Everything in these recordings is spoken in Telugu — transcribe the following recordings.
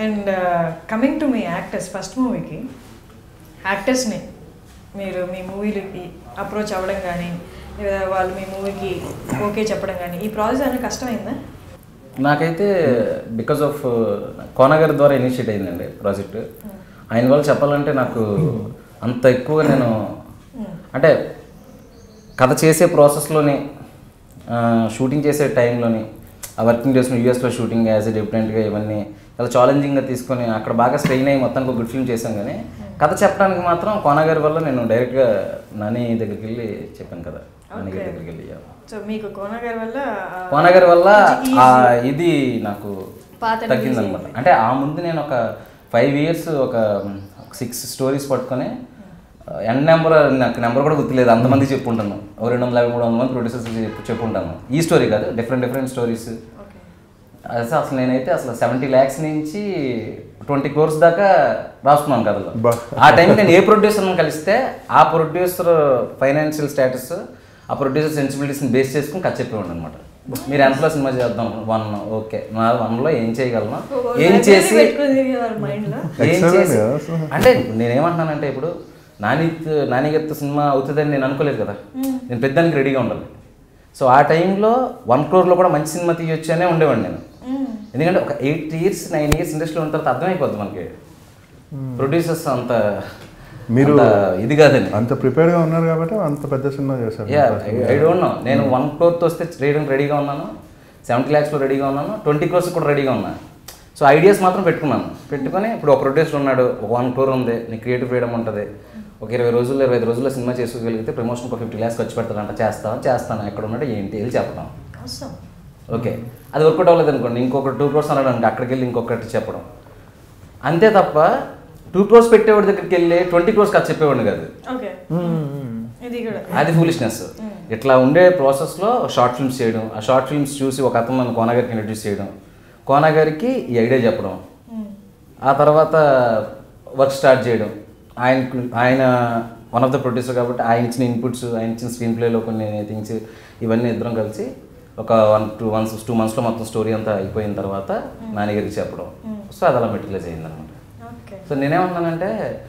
And coming to me actors first మూవీకి యాక్టర్స్ని మీరు మీ మూవీలకి అప్రోచ్ అవ్వడం కానీ లేదా వాళ్ళు మీ మూవీకి ఓకే చెప్పడం కానీ ఈ ప్రాసెస్ అనేది కష్టమైందా నాకైతే బికాస్ ఆఫ్ కోనగర్ ద్వారా ఇనిషియేట్ అయిందండి ప్రాజెక్ట్ ఆయన వల్ల చెప్పాలంటే నాకు అంత ఎక్కువగా నేను అంటే కథ చేసే ప్రాసెస్లోని షూటింగ్ చేసే టైంలోని ఆ వర్కింగ్ డేస్లో యూఎస్లో షూటింగ్ యాజ్ ఎ డిఫరెంట్గా ఇవన్నీ చాలా ఛాలెంజింగ్గా తీసుకొని అక్కడ బాగా స్ట్రెయిన్ అయ్యి మొత్తానికి ఒక గుడ్ ఫిల్మ్ చేశాం కానీ కథ చెప్పడానికి మాత్రం కోనగారి వల్ల నేను డైరెక్ట్గా నాని దగ్గరికి వెళ్ళి చెప్పాను కదా నాని గారి దగ్గరికి వెళ్ళి yeah. సో మీకు కోన గారి వల్ల ఆ, కోనగారి వల్ల కొంచెం ఆ easy. ఇది నాకు పాత తగ్గిందనమాట అంటే ఆ ముందు నేను ఒక ఫైవ్ ఇయర్స్ ఒక సిక్స్ స్టోరీస్ పట్టుకొని ఎన్ నెంబర్ నాకు నెంబర్ కూడా గుర్తులేదు అంతమంది చెప్పుంటాను ఓ రెండు వందల యాభై మూడు వందల మంది ప్రొడ్యూసర్స్ చెప్పుంటాను ఈ స్టోరీ కాదు డిఫరెంట్ డిఫరెంట్ స్టోరీస్ ఓకే అదే అసలు నేనైతే అసలు సెవెంటీ ల్యాక్స్ నుంచి ట్వంటీ క్రోర్స్ దాకా రాసుకున్నాను కథలో బా. ఆ టైం నేను ఏ ప్రొడ్యూసర్ని కలిస్తే ఆ ప్రొడ్యూసర్ ఫైనాన్షియల్ స్టేటస్ ఆ ప్రొడ్యూసర్ సెన్సిబిలిటీస్ని బేస్ చేసుకుని కథ చెప్పేవాడు అనమాట మీరు ఎంతలో సినిమా చేద్దాం వన్ ఓకే నా వన్లో ఏం చేయగలను ఏం చేసి మైండ్లో ఏం Excellent చేసి కదా అసలు. అంటే నేనేమంటున్నానంటే ఇప్పుడు నాని నాని గారితో సినిమా అవుతుందని నేను అనుకోలేదు కదా నేను పెద్దానికి రెడీగా ఉండాలి సో ఆ టైంలో వన్ క్రోర్లో కూడా మంచి సినిమా తీయొచ్చు అనే ఉండేవాడిని నేను ఎందుకంటే ఒక ఎయిట్ ఇయర్స్ నైన్ ఇయర్స్ ఇండస్ట్రీలో ఉన్న తర్వాత అర్థమైపోద్ది మనకి ప్రొడ్యూసర్స్ అంత మీరు అంత ఇది కాదని అంత ప్రిపేర్డ్గా ఉన్నారు కాబట్టి అంత పెద్ద సినిమా చేశారు యా ఐ డోంట్ నో నేను వన్ క్రోర్తో వస్తే చేయడానికి రెడీగా ఉన్నాను సెవెంటీ ల్యాక్స్లో రెడీగా ఉన్నాను ట్వంటీ క్రోర్స్ కూడా రెడీగా ఉన్నాను సో ఐడియాస్ మాత్రం పెట్టుకున్నాను పెట్టుకొని ఇప్పుడు ఒక ప్రొడ్యూసర్ ఉన్నాడు ఒక వన్ క్రోర్ ఉంది నీ క్రియేటివ్ ఫ్రీడమ్ ఉంటుంది ఒక ఇరవై రోజుల్లో ఇరవై ఐదు రోజుల్లో సినిమా చేసుకోగలిగితే ప్రమోషన్ ఒక ఫిఫ్టీ ల్యాక్స్ ఖర్చు పెడతానంట చేస్తాను చేస్తాను ఎక్కడ ఉన్నాడు ఏంటి వెళ్ళి చెప్పడం అవసరం ఓకే అది వర్కౌట్ అవ్వలేదు అనుకోండి ఇంకొక టూ క్రోర్స్ అన్నాడు అనుకో, అక్కడికి వెళ్ళి ఇంకొకటి చెప్పడం అంతే తప్ప టూ క్రోర్స్ పెట్టేవాడి దగ్గరికి వెళ్ళి ట్వంటీ క్రోర్స్ ఖర్చు చెప్పేవాడిని కాదు ఓకే ఇది కూడా అది ఫూలిష్నెస్ ఇట్లా ఉండే ప్రాసెస్లో షార్ట్ ఫిల్మ్స్ చేయడం ఆ షార్ట్ ఫిల్మ్స్ చూసి ఒక అతను నన్ను కోనగారికి ఇంట్రడ్యూస్ చేయడం కోనగారికి ఈ ఐడియా చెప్పడం ఆ తర్వాత వర్క్ స్టార్ట్ చేయడం ఆయన ఆయన వన్ ఆఫ్ ద ప్రొడ్యూసర్ కాబట్టి ఆయన ఇచ్చిన ఇన్పుట్స్ ఆయన ఇచ్చిన స్క్రీన్ ప్లేలో కొన్ని థింగ్స్ ఇవన్నీ ఇద్దరం కలిసి ఒక వన్ టూ మంత్స్ టూ మంత్స్లో మొత్తం స్టోరీ అంతా అయిపోయిన తర్వాత నాన్నగారికి చెప్పడం సో అది అలా మెటీరియలైజ్ అయిందనమాట ఓకే సో నేనేమన్నానంటే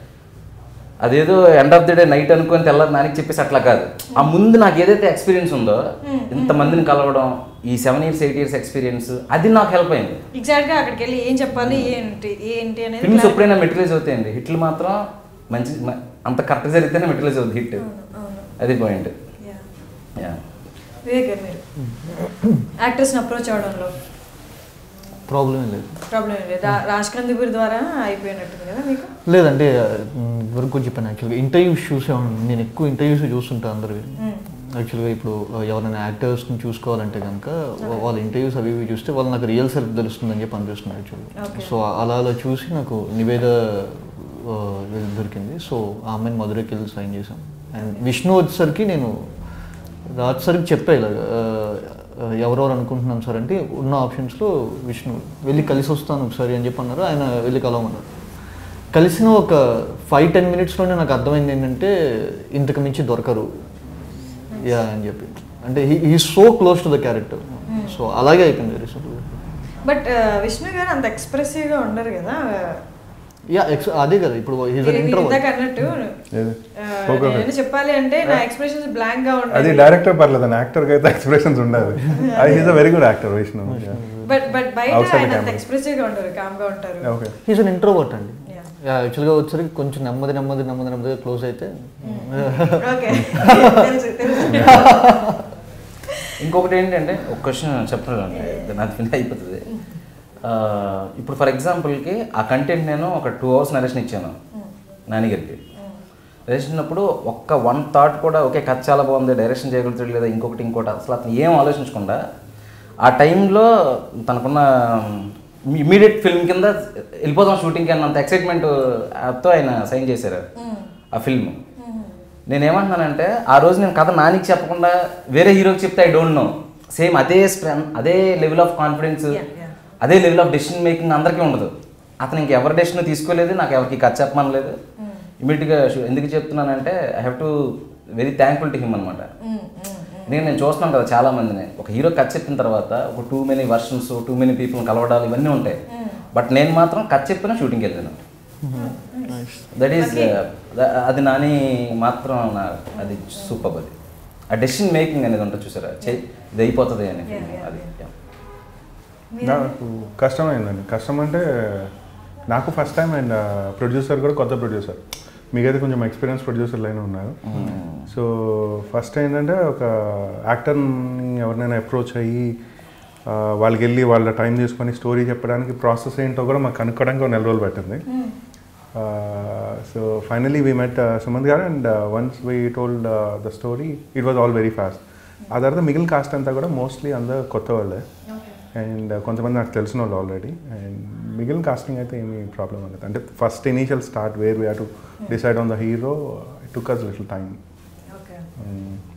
అదేదో end of the day night అనుకొని తెల్లారి నానికి చెప్పేసి అట్లా కాదు ఆ ముందు నాకు ఏదైతే ఎక్స్పీరియన్స్ ఉందో ఇంతమందిని కలవడం ఈ seven years eight years experience అది నాకు హెల్ప్ అయింది ఎగ్జాక్ట్ గా అక్కడికి వెళ్ళి ఏం చెప్పాలి ఏంటి ఏంటి అనేది ఫిల్మ్స్ clarity- ఎప్పుడైనా మెటీరియలైజ్ అవుతాయండి హిట్లు మాత్రం మంచి మ- అంత కరెక్ట్ జరిగితేనే మెటీరియలైజ్ అవుతుంది హిట్ అవును అది పాయింట్ Yeah. యా వివేక్ గారు మీరు యాక్టర్స్ని అప్రోచ్ అవడంలో ప్రాబ్లం ఏం లేదు ప్రాబ్లం ఏం లేదు రాజ్ కందిపూర్ ద్వారా అయిపోయినట్టుంది కదా మీకు లేదంటే మ్, వరకు చెప్పాను యాక్చువల్గా ఇంటర్వ్యూస్ చూసేవాడిని నేను ఎక్కువ ఇంటర్వ్యూస్ చూస్తుంటాను అందరివి యాక్చువల్గా ఇప్పుడు ఎవరైనా యాక్టర్స్ని చూసుకోవాలంటే కనుక వాళ్ళ ఇంటర్వ్యూస్ అవి ఇవి చూస్తే వాళ్ళు నాకు రియల్ సెల్ఫ్ తెలుస్తుందని చెప్పి అనిపిస్తుంది యాక్చువల్గా సో అలా అలా చూసి నాకు నివేద ఆ, దొరికింది సో ఆ అమ్మాయిని మధురైకి వెళ్ళి సైన్ చేశాం అండ్ విష్ణు వచ్చేసరికి నేను రాజ్ సార్కి చెప్పా ఇలాగ ఆ, ఆ, ఎవరెవరు అనుకుంటున్నాం సార్ అంటే ఉన్న ఆప్షన్స్లో విష్ణు వెళ్ళి కలిసి వస్తాను ఒకసారి అని చెప్పి అన్నారు ఆయన వెళ్ళి కలవమన్నారు కలిసిన ఒక ఫైవ్ టెన్ మినిట్స్లోనే నాకు అర్థమైంది ఏంటంటే ఇంతకు మించి దొరకరు యా అని చెప్పి అంటే he so close to the character so అలాగే అయిపోయింది రీసెంట్గా బట్ విష్ణు గారు అంత ఎక్స్ప్రెసివ్ గా ఉండరు కదా యా ఎక్స్ అదే కదా ఇప్పుడు హీజ్ మీరు ఇంట్రో ఇందాక అన్నట్టు ఏది? ఆ, Okay. నేను చెప్పాలి అంటే నా ఎక్స్ప్రెషన్స్ బ్లాంక్ గా అది ఉంటాయి డైరెక్టర్ పర్లేదు అని యాక్టర్కి అయితే ఎక్స్ప్రెషన్స్ ఉండాలి అది is a very good actor Vishnu but but బయట Outside the ఆయన అంత camera. ఎక్స్ప్రెసివ్ గా ఉంటారు కామ్ గా ఉంటారు ఓకే హీజ్ అన్ ఇంట్రోవర్ట్ అండి Yeah. యా యాక్చువల్గా వచ్చేసరికి కొంచెం నెమ్మది నెమ్మది నెమ్మది నెమ్మదిగా క్లోజ్ అయితే ఓకే తెలుసు తెలుసు ఇంకొకటి ఏంటంటే ఒక క్వశ్చన్ చెప్పాలండి నాది ఫినిష్ అయిపోతుంది ఆ, ఇప్పుడు ఫర్ ఎగ్జాంపుల్కి ఆ కంటెంట్ నేను ఒక టూ అవర్స్ నరేషన్ ఇచ్చాను నాన్నగారికి నరేషన్ ఇచ్చినప్పుడు ఒక్క వన్ థాట్ కూడా ఓకే కథ చాలా బాగుంది డైరెక్షన్ చేయగలుగుతాడు లేదా ఇంకొకటి ఇంకోటి అసలు అతను ఏం ఆలోచించకుండా ఆ టైంలో తనకున్న ఇమీడియట్ ఫిల్మ్ కింద వెళ్ళిపోదాం షూటింగ్కి అన్నంత ఎక్సైట్మెంట్తో ఆయన సైన్ చేశారు ఆ ఫిల్మ్ నేనేమంటున్నానంటే ఆ రోజు నేను కథ నానికి చెప్పకుండా వేరే హీరోకి చెప్తే ఐ డోంట్ నో సేమ్ అదే స్ట్రెంత్ అదే level of confidence Yeah, yeah. అదే లెవెల్ ఆఫ్ డెసిషన్ మేకింగ్ అందరికీ ఉండదు అతను ఇంకెవరి డెసిషన్ తీసుకోలేదు నాకు ఎవరికి కథ చెప్పమనలేదు ఇమీడియట్గా ఎందుకు చెప్తున్నానంటే I have to very thankful to him అనమాట నేను నేను చూస్తున్నాను కదా చాలా మందిని ఒక హీరో కథ చెప్పిన తర్వాత ఒక too many versions too many people కలవడాలు ఇవన్నీ ఉంటాయి బట్ నేను మాత్రం కథ చెప్పిన షూటింగ్కి వెళ్ళాను దట్ ఈస్ అది నాని మాత్రం నా అది సూపర్ అది ఆ డెసిషన్ మేకింగ్ అనేది ఉంటుంది చూసారా చెయ్యి ఇది అయిపోతుంది అని Yeah, yeah, అది yeah. yeah. నాకు కష్టమైందండి కష్టం అంటే నాకు ఫస్ట్ టైం అండ్ ప్రొడ్యూసర్ కూడా కొత్త ప్రొడ్యూసర్ మీకైతే కొంచెం ఎక్స్పీరియన్స్ ప్రొడ్యూసర్ లైన్ ఉన్నారు సో ఫస్ట్ ఏంటంటే ఒక యాక్టర్ని ఎవరినైనా అప్రోచ్ అయ్యి ఆ, వాళ్ళకి వెళ్ళి వాళ్ళ టైం తీసుకొని స్టోరీ చెప్పడానికి ప్రాసెస్ ఏంటో కూడా మాకు కనుక్కోవడానికి ఒక నెల రోజులు పట్టింది so finally we met Sumanth garu and once we told the story it was all very fast ఆ తర్వాత మిగిలిన కాస్ట్ అంతా కూడా మోస్ట్లీ అందరూ కొత్త వాళ్ళే అండ్ కొంతమంది నాకు తెలిసిన వాళ్ళు ఆల్రెడీ అండ్ మిగిలిన కాస్టింగ్ అయితే ఏమీ ప్రాబ్లం అవ్వలేదు అంటే first initial start where we to decide on the hero took us little time okay